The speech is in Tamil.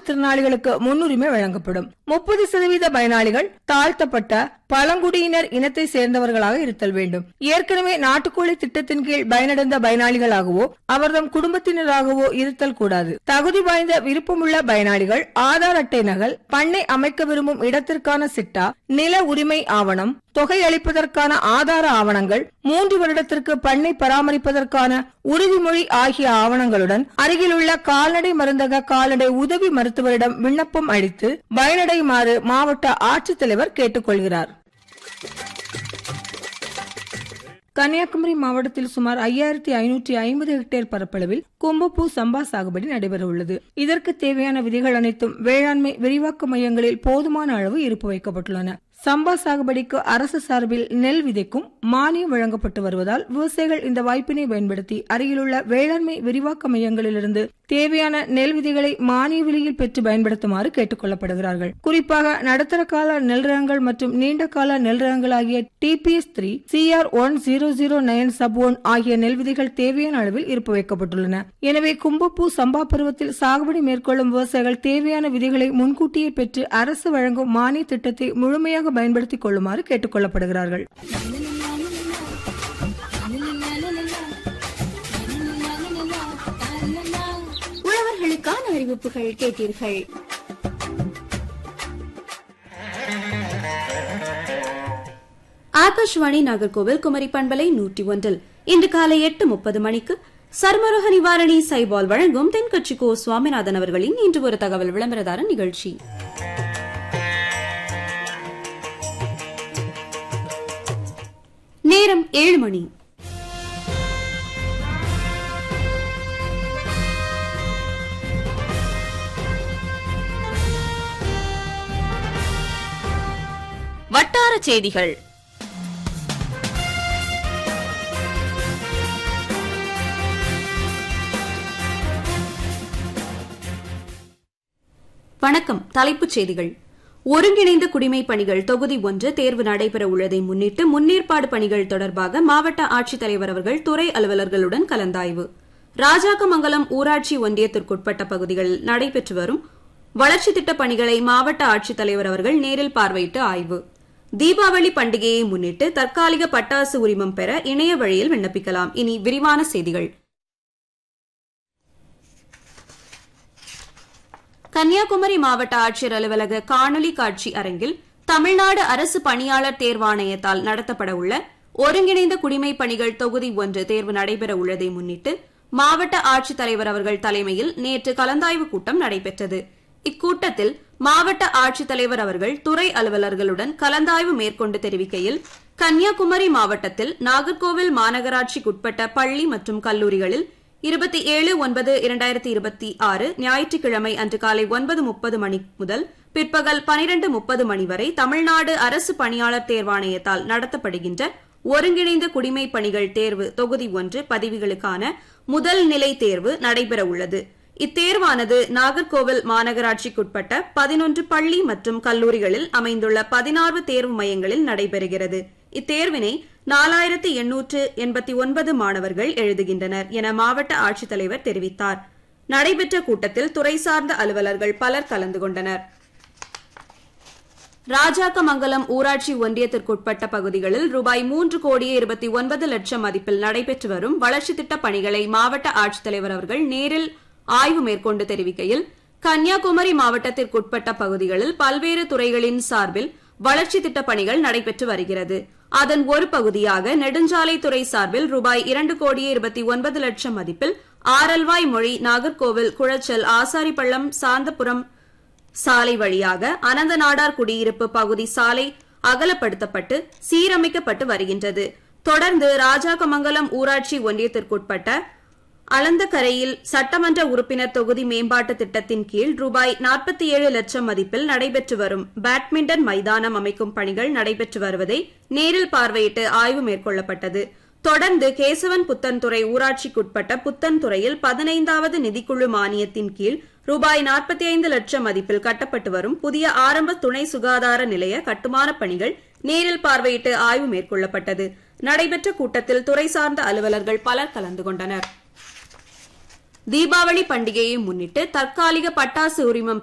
மாற்றுத்திறனாளிகளுக்கு முன்னுரிமை வழங்கப்படும் முப்பது சதவீத பயனாளிகள் தாழ்த்தப்பட்ட பழங்குடியினர் இனத்தை சேர்ந்தவர்களாக இருத்தல் வேண்டும் ஏற்கனவே நாட்டுக்கோழி திட்டத்தின் கீழ் பயனடைந்த பயனாளிகளாகவோ அவர்தம் குடும்பத்தினராகவோ இருத்தல் கூடாது தகுதி வாய்ந்த விருப்பமுள்ள பயனாளிகள் ஆதார் அட்டை நகல் பண்ணை அமைக்க விரும்பும் இடத்திற்கான சிட்டா நில உரிமை ஆவணம் தொகை அளிப்பதற்கான ஆதார ஆவணங்கள் மூன்று வருடத்திற்கு பண்ணை பராமரிப்பதற்கான உறுதிமொழி ஆகிய ஆவணங்களுடன் அருகிலுள்ள கால்நடை மருந்தக கால்நடை உதவி மருத்துவரிடம் விண்ணப்பம் அளித்து பயனடையுமாறு மாவட்ட ஆட்சித்தலைவர் கேட்டுக்கொள்கிறார் கன்னியாகுமரி மாவட்டத்தில் சுமார் ஐயாயிரத்தி ஐநூற்றி ஐம்பது ஹெக்டேர் பரப்பளவில் கும்பப்பூ சம்பா சாகுபடி நடைபெற உள்ளது இதற்கு தேவையான விதிகள் அனைத்தும் வேளாண்மை விரிவாக்க மையங்களில் போதுமான அளவு இருப்பு வைக்கப்பட்டுள்ளன சம்பா சாகுபடிக்கு அரசு சார்பில் நெல் விதைக்கும் மானியம் வழங்கப்பட்டு வருவதால் விவசாயிகள் இந்த வாய்ப்பினை பயன்படுத்தி அருகிலுள்ள வேளாண்மை விரிவாக்க மையங்களிலிருந்து தேவையான நெல் விதைகளை மானிய விலையில் பெற்று பயன்படுத்துமாறு கேட்டுக் கொள்ளப்படுகிறார்கள் குறிப்பாக நடுத்தர கால நெல் ரகங்கள் மற்றும் நீண்ட கால நெல் ரகங்கள் ஆகிய TPS three CR one zero zero nine sub one ஆகிய நெல் விதைகள் தேவையான அளவில் இருப்பு வைக்கப்பட்டுள்ளன எனவே கும்பப்பூ சம்பா பருவத்தில் சாகுபடி மேற்கொள்ளும் விவசாயிகள் தேவையான விதைகளை முன்கூட்டியே பெற்று அரசு வழங்கும் மானிய திட்டத்தை முழுமையாக பயன்படுத்திக் கொள்ளுமாறு கேட்டுக் கொள்ளப்படுகிறார்கள் உழவர்களுக்கான அறிவிப்புகள் கேட்டீர்கள் ஆகாஷ்வாணி நாகர்கோவில் குமரி பண்பலை நூற்றி ஒன்றில் இன்று காலை எட்டு முப்பது மணிக்கு சர்மரோக நிவாரணி சைபால் வழங்கும் தென்கட்சி கோ சுவாமிநாதன் அவர்களின் இன்று ஒரு தகவல் விளம்பரதார நிகழ்ச்சி நேரம் ஏழு மணி வட்டார செய்திகள் வணக்கம் தலைப்புச் செய்திகள் ஒருங்கிணைந்த குடிமை பணிகள் தொகுதி ஒன்று தேர்வு நடைபெற உள்ளதை முன்னிட்டு முன்னேற்பாடு பணிகள் தொடர்பாக மாவட்ட ஆட்சித்தலைவர் அவர்கள் துறை அலுவலர்களுடன் கலந்தாய்வு ராஜாக்கமங்கலம் ஊராட்சி ஒன்றியத்திற்குட்பட்ட பகுதிகளில் நடைபெற்று வரும் வளர்ச்சி திட்டப் பணிகளை மாவட்ட ஆட்சித்தலைவர் அவர்கள் நேரில் பார்வையிட்டு ஆய்வு தீபாவளி பண்டிகையை முன்னிட்டு தற்காலிக பட்டாசு உரிமம் பெற இணைய வழியில் விண்ணப்பிக்கலாம் இனி விரிவான செய்திகள் கன்னியாகுமரி மாவட்ட ஆட்சியர் அலுவலக காணொலி காட்சி அரங்கில் தமிழ்நாடு அரசு பணியாளர் தேர்வாணையத்தால் நடத்தப்பட உள்ள ஒருங்கிணைந்த குடிமை பணிகள் தொகுதி ஒன்று தேர்வு நடைபெற உள்ளதை முன்னிட்டு மாவட்ட ஆட்சித்தலைவர் அவர்கள் தலைமையில் நேற்று கலந்தாய்வு கூட்டம் நடைபெற்றது இக்கூட்டத்தில் மாவட்ட ஆட்சித்தலைவர் அவர்கள் துறை அலுவலர்களுடன் கலந்தாய்வு மேற்கொண்டு தெரிவிக்கையில் கன்னியாகுமரி மாவட்டத்தில் நாகர்கோவில் மாநகராட்சிக்குட்பட்ட பள்ளி மற்றும் கல்லூரிகளில் இருபத்தி ஏழு ஒன்பது இரண்டாயிரத்தி இருபத்தி ஆறு ஞாயிற்றுக்கிழமை அன்று காலை ஒன்பது முப்பது மணி முதல் பிற்பகல் பனிரெண்டு முப்பது மணி வரை தமிழ்நாடு அரசு பணியாளர் தேர்வாணையத்தால் நடத்தப்படுகின்ற ஒருங்கிணைந்த குடிமை பணிகள் தேர்வு தொகுதி ஒன்று பதிவுகளுக்கான முதல் நிலை தேர்வு நடைபெற உள்ளது இத்தேர்வானது நாகர்கோவில் மாநகராட்சிக்குட்பட்ட பதினொன்று பள்ளி மற்றும் கல்லூரிகளில் அமைந்துள்ள பதினாறு தேர்வு மையங்களில் நடைபெறுகிறது இத்தேர்வினை நாலாயிரத்து எண்ணூற்று எண்பத்தி ஒன்பது மாணவர்கள் எழுதுகின்றனர் என மாவட்ட ஆட்சித்தலைவர் தெரிவித்தார் நடைபெற்ற கூட்டத்தில் துறை சார்ந்த அலுவலர்கள் பலர் கலந்து கொண்டனர் ராஜாக்கமங்கலம் ஊராட்சி ஒன்றியத்திற்குட்பட்ட பகுதிகளில் ரூபாய் மூன்று கோடியே இருபத்தி ஒன்பது லட்சம் மதிப்பில் நடைபெற்று வரும் வளர்ச்சித் திட்டப் பணிகளை மாவட்ட ஆட்சித்தலைவர் அவர்கள் நேரில் ஆய்வு மேற்கொண்டு தெரிவிக்கையில் கன்னியாகுமரி மாவட்டத்திற்குட்பட்ட பகுதிகளில் பல்வேறு துறைகளின் சார்பில் வளர்ச்சி திட்டப் பணிகள் நடைபெற்று வருகிறது அதன் ஒரு பகுதியாக நெடுஞ்சாலைத்துறை சார்பில் ரூபாய் இரண்டு கோடியே இருபத்தி ஒன்பது லட்சம் மதிப்பில் ஆரல்வாய் மொழி நாகர்கோவில் குளச்சல் ஆசாரிப்பள்ளம் சாந்தபுரம் சாலை வழியாக அனந்த நாடார் குடியிருப்பு பகுதி சாலை அகலப்படுத்தப்பட்டு சீரமைக்கப்பட்டு வருகின்றது தொடர்ந்து ராஜாக்கமங்கலம் ஊராட்சி ஒன்றியத்திற்குட்பட்ட அளந்தக்கரையில் சட்டமன்ற உறுப்பினர் தொகுதி மேம்பாட்டு திட்டத்தின் கீழ் ரூபாய் நாற்பத்தி ஏழு லட்சம் மதிப்பில் நடைபெற்று வரும் பேட்மிண்டன் மைதானம் அமைக்கும் பணிகள் நடைபெற்று வருவதை நேரில் பார்வையிட்டு ஆய்வு மேற்கொள்ளப்பட்டது தொடர்ந்து கேசவன் புத்தன்துறை ஊராட்சிக்குட்பட்ட புத்தன்துறையில் பதினைந்தாவது நிதிக்குழு மானியத்தின் கீழ் ரூபாய் நாற்பத்தி ஐந்து லட்சம் மதிப்பில் கட்டப்பட்டு வரும் புதிய ஆரம்ப துணை சுகாதார நிலைய கட்டுமான பணிகள் நேரில் பார்வையிட்டு ஆய்வு மேற்கொள்ளப்பட்டது நடைபெற்ற கூட்டத்தில் துறை சார்ந்த அலுவலர்கள் பலர் கலந்து கொண்டனர் தீபாவளி பண்டிகையை முன்னிட்டு தற்காலிக பட்டாசு உரிமம்